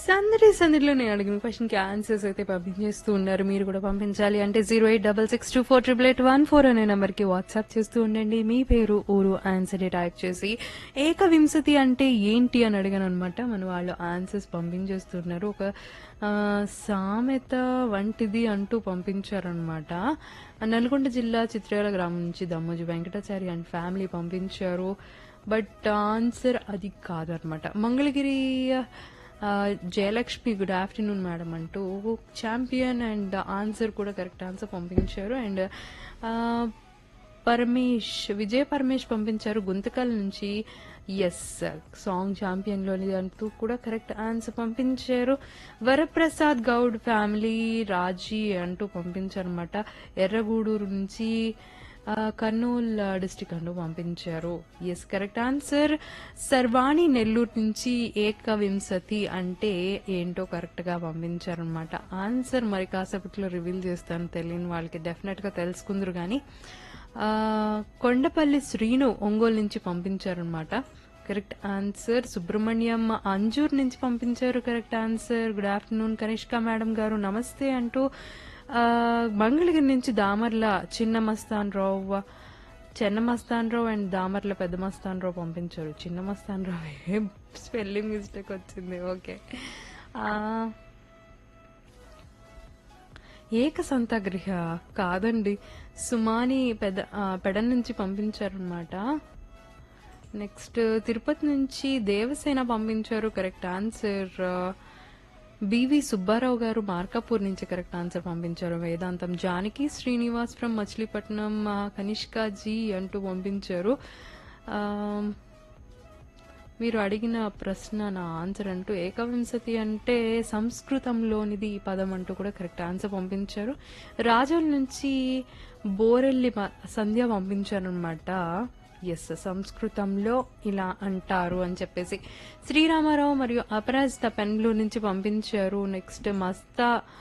సందడి సందడిలో నేను అడిగిన క్వశ్చన్ కి ఆన్సర్స్ అయితే పంపించేస్తూ ఉన్నారు మీరు కూడా పంపించాలి అంటే zero eight double six two four triple eight one four అనే నెంబర్ కి వాట్సాప్ చేస్తూ ఉండండి మీ పేరు ఊరు ఆన్సర్ టైప్ చేసి ఏకవింశతి అంటే ఏంటి అని అడిగాను అనమాట మన వాళ్ళు ఆన్సర్స్ పంపించేస్తున్నారు ఒక ఆ, సామెత వంటిది అంటూ పంపించారనమాట నల్గొండ జిల్లా చిత్రాల గ్రామం నుంచి దమ్మోజి వెంకటాచారి అండ్ ఫ్యామిలీ పంపించారు బట్ ఆన్సర్ అది కాదనమాట మంగళగిరి ఆ, జయలక్ష్మి గుడ్ ఆఫ్టర్నూన్ మేడం అంటూ ఛాంపియన్ అండ్ ఆన్సర్ కూడా కరెక్ట్ ఆన్సర్ పంపించారు అండ్ పరమేష్ విజయ పరమేష్ పంపించారు గుంతకల్ నుంచి ఎస్ సాంగ్ ఛాంపియన్ లోని అంటూ కూడా కరెక్ట్ ఆన్సర్ పంపించారు వరప్రసాద్ గౌడ్ ఫ్యామిలీ రాజీ అంటూ పంపించారు అనమాట ఎర్రగూడూరు నుంచి ఆ, కర్నూల్ డిస్టిక్ అంటూ పంపించారు ఎస్ కరెక్ట్ ఆన్సర్ సర్వాణి నెల్లూరు నుంచి ఏకవింశతి అంటే ఏంటో కరెక్ట్ గా పంపించారనమాట ఆన్సర్ మరి కాసేపట్లో రివీల్ చేస్తాను తెలియని వాళ్ళకి డెఫినెట్ గా తెలుసుకుందరు కానీ ఆ, కొండపల్లి శ్రీను ఒంగోలు నుంచి పంపించారనమాట కరెక్ట్ ఆన్సర్ సుబ్రహ్మణ్యం అంజూర్ నుంచి పంపించారు correct answer good afternoon Kanishka madam గారు నమస్తే అంటూ ఆ, మంగళగిరి నుంచి దామర్ల చిన్న మస్తాన్ రావు చిన్న మస్తాన్ రావు అండ్ దామర్ల పెద్ద మస్తాన్ రావు పంపించారు చిన్న మస్తాన్ రావు ఏం స్పెల్లింగ్ మిస్టేక్ వచ్చింది ఓకే ఆ, ఏక సంతగృహ కాదండి సుమాని పెద ఆ, పెడ నుంచి పంపించారనమాట నెక్స్ట్ తిరుపతి నుంచి దేవసేన పంపించారు కరెక్ట్ ఆన్సర్ బివి సుబ్బారావు గారు మార్కాపూర్ నుంచి కరెక్ట్ ఆన్సర్ పంపించారు వేదాంతం జానకి శ్రీనివాస్ ఫ్రమ్ మచిలీపట్నం ఆ, కనిష్కా జీ అంటూ పంపించారు ఆ, మీరు అడిగిన ప్రశ్న నా ఆన్సర్ అంటూ ఏకవింశతి అంటే సంస్కృతంలోనిది ఈ పదం అంటూ కూడా కరెక్ట్ ఆన్సర్ పంపించారు రాజోల్ నుంచి బోరెల్లి మ- సంధ్య పంపించారు అనమాట ఎస్ సంస్కృతంలో ఇలా అంటారు అని చెప్పేసి శ్రీరామారావు మరియు అపరాజిత పెన్లు నుంచి పంపించారు నెక్స్ట్ మస్తా